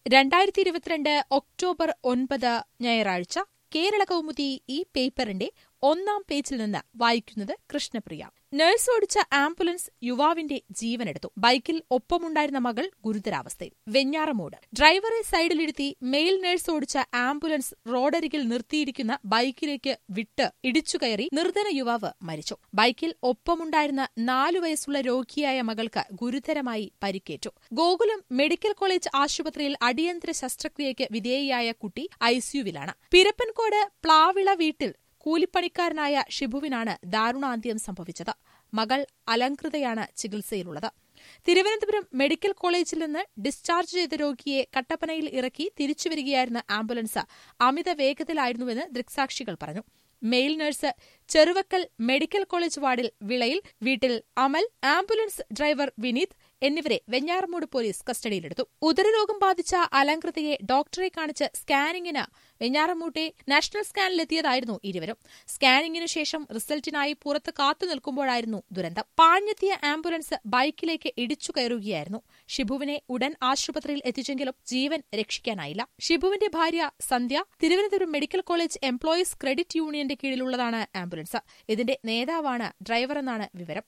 രണ്ടായിരത്തി ഇരുപത്തിരണ്ട് ഒക്ടോബർ ഒൻപത് ഞായറാഴ്ച കേരള കൗമുദി ഈ പേപ്പറിന്റെ ഒന്നാം പേജിൽ നിന്ന് വായിക്കുന്നത് കൃഷ്ണപ്രിയ നഴ്സ് ഓടിച്ച ആംബുലൻസ് യുവാവിന്റെ ജീവനെടുത്തു ബൈക്കിൽ ഒപ്പമുണ്ടായിരുന്ന മകൾ ഗുരുതരാവസ്ഥയിൽ വെഞ്ഞാറമൂട് ഡ്രൈവറെ സൈഡിലിരുത്തി മെയിൽ നഴ്സ് ഓടിച്ച ആംബുലൻസ് റോഡരികിൽ നിർത്തിയിരിക്കുന്ന ബൈക്കിലേക്ക് വിട്ട് ഇടിച്ചുകയറി നിർധന യുവാവ് മരിച്ചു ബൈക്കിൽ ഒപ്പമുണ്ടായിരുന്ന നാലു വയസ്സുള്ള രോഗിയായ മകൾക്ക് ഗുരുതരമായി പരിക്കേറ്റു ഗോകുലം മെഡിക്കൽ കോളേജ് ആശുപത്രിയിൽ അടിയന്തര ശസ്ത്രക്രിയയ്ക്ക് വിധേയയായ കുട്ടി ഐസിയുവിലാണ് പിരപ്പൻകോട് പ്ലാവിള വീട്ടിൽ കൂലിപ്പണിക്കാരനായ ഷിബുവിനാണ് ദാരുണാന്ത്യം സംഭവിച്ചത് മകൾ അലങ്കൃതയാണ് ചികിത്സയിലുള്ളത് തിരുവനന്തപുരം മെഡിക്കൽ കോളേജിൽ നിന്ന് ഡിസ്ചാർജ് ചെയ്ത രോഗിയെ കട്ടപ്പനയിൽ ഇറക്കി തിരിച്ചുവരികയായിരുന്ന ആംബുലൻസ് അമിത വേഗത്തിലായിരുന്നുവെന്ന് ദൃക്സാക്ഷികൾ പറഞ്ഞു male nurse Cheruvakkal medical college വാർഡിൽ വിളയിൽ വീട്ടിൽ അമൽ ആംബുലൻസ് ഡ്രൈവർ വിനീത് എന്നിവരെ വെഞ്ഞാറമൂട് പോലീസ് കസ്റ്റഡിയിലെടുത്തു ഉദരരോഗം ബാധിച്ച അലങ്കൃതയെ ഡോക്ടറെ കാണിച്ച് സ്കാനിങ്ങിന് വെഞ്ഞാറമൂട്ടെ നാഷണൽ സ്കാനിലെത്തിയതായിരുന്നു ഇരുവരും സ്കാനിങ്ങിനു ശേഷം റിസൾട്ടിനായി പുറത്ത് കാത്തുനിൽക്കുമ്പോഴായിരുന്നു ദുരന്തം പാഞ്ഞെത്തിയ ആംബുലൻസ് ബൈക്കിലേക്ക് ഇടിച്ചു കയറുകയായിരുന്നു ഷിബുവിനെ ഉടൻ ആശുപത്രിയിൽ എത്തിച്ചെങ്കിലും ജീവൻ രക്ഷിക്കാനായില്ല ഷിബുവിന്റെ ഭാര്യ Sandhya Thiruvananthapuram medical college employees credit യൂണിയന്റെ കീഴിലുള്ളതാണ് ആംബുലൻസ് ഇതിന്റെ നേതാവാണ് ഡ്രൈവറെന്നാണ് വിവരം